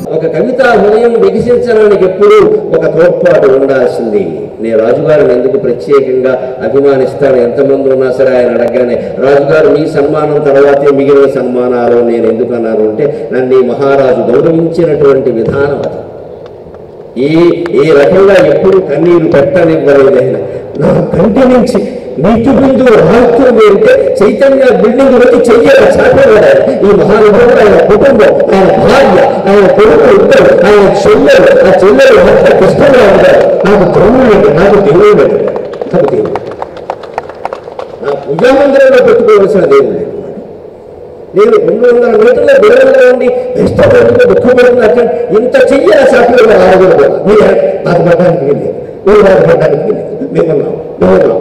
ఒక కవిత హృదయం వికసించడానికి ఎప్పుడూ ఒక తోడ్పాటు ఉండాల్సింది నేను రాజుగారిని ఎందుకు ప్రత్యేకంగా అభిమానిస్తాను ఎంతమంది ఉన్నా సరే ఆయన అడగగానే రాజుగారు మీ సన్మానం తర్వాతే మిగిలిన సన్మానాలు నేను ఎందుకు అన్నాను అంటే నన్ను ఈ మహారాజు గౌరవించినటువంటి విధానం అది ఈ ఈ రకంగా ఎప్పుడు కన్నీరు పెట్టనివ్వలేదు ఆయన నా కంటి నుంచి నీటి బిందు రాలుతుంది అంటే చైతన్య బిల్డింగ్ వచ్చి చెయ్యాలి చాపేవాడు ఆయన. ఈ మహానుభావుడు ఆయన కుటుంబం ఆయన భార్య ఆయన కొడుకు ఇద్దరు ఆయన చెల్లెలు ఆ చెల్లెలు ఎంత కష్టంగా ఉంటారు నాకు తమ్ముడు నాకు దేవుడు నాకు దేవుడు నా పూజా మందిరంలో పెట్టుకోవాల్సిన దేవుడు లేదు. నేను రెండు వందల మీటర్ల దూరంలో ఉండి ఇష్టపడుతూ దుఃఖపడుతున్నట్టు ఇంత చెయ్యాలి సాక్షులు ఆడకూడదు మీరు బాధపడడానికి వెళ్ళేది మీరు బాధపడడానికి వెళ్ళేది మేమున్నాం మేమున్నాం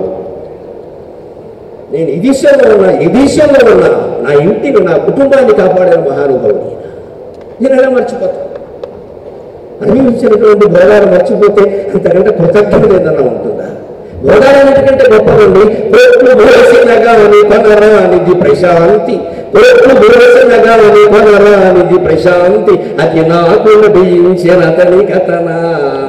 నేను ఈ విషయంలో ఉన్నా ఈ విషయంలో ఉన్నా నా ఇంటిని నా కుటుంబాన్ని కాపాడిన మహానుభావుడు ఈయన. నేను ఎలా మర్చిపోతాను అనుభవించినటువంటి భోగాలు మర్చిపోతే అంతకంటే కృతజ్ఞత ఏదన్నా ఉంటుందా భోగాలన్నిటికంటే గొప్పదండి కోట్లు భోసినగా అని కొనరా అనేది ప్రశాంతి కోట్లు భోసినగా అని కొనరా అనేది ప్రశాంతి అది నాకు లభించిన అతని కథనా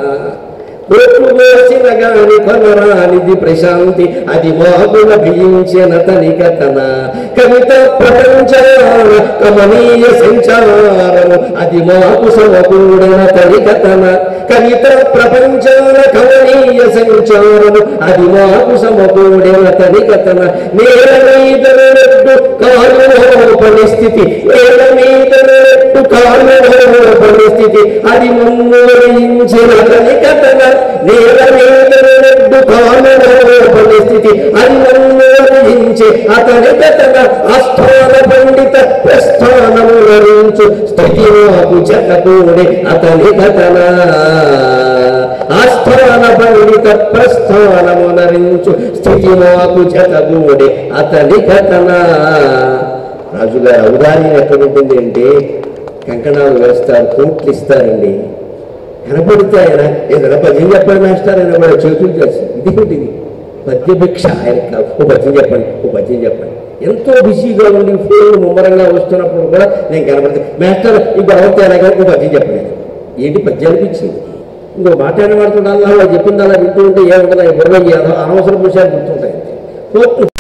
కోట్లు మోసిన గాని కొనరానిది ప్రశాంతి అది మాకు లభించిన తని కథన కవిత ప్రపంచాన కమనీయ సంచారము అది మాకు సమకూడిన తని కథన కవిత ప్రపంచాన కమనీయ సంచారము అది మాకు సమకూడిన తని కథన నేల మీద నెట్టు కాలు పరిస్థితి నేల మీద నెట్టు కాలు పరిస్థితి అది ముమ్మరించిన తని కథన నేల మీద నెట్టు కాలు పరిస్థితి అది ముమ్మరించే అతని కథన ఆస్థాన పండిత ప్రస్థానము వరించు స్థితి మాకు చెక్కకూడే అతని కథన ఆస్థాన పండిత ప్రస్థానము నరించు స్థితి మాకు చెక్కకూడే అతని కథన రాజుగారి ఔదార్యం ఎక్కడ ఉంటుంది అంటే కంకణాలు వేస్తారు కోట్లు ఇస్తారండి కనపడితే ఆయన ఏదైనా పద్యం చెప్పండి మాస్టర్ ఆయన కూడా చేతులు చేసి ఇదేంటిది పద్యభిక్ష ఆయన కాదు. ఓ పద్యం చెప్పండి ఓ పద్యం చెప్పండి ఎంతో బిజీగా ఉండి ఫోన్ ముమ్మరంగా వస్తున్నప్పుడు కూడా నేను కనపడితే మాస్టర్ ఇంకో అవతే అనగా ఓ పద్యం చెప్పండి ఏంటి పద్యం అనిపించింది ఇంకో మాట్లాడిన వాడుతుండాలి చెప్పింది అలా వింటూ ఉంటే ఏముంటుంది బుర్ర అనవసరం విషయాలు గుర్తుంటాయి కోర్టు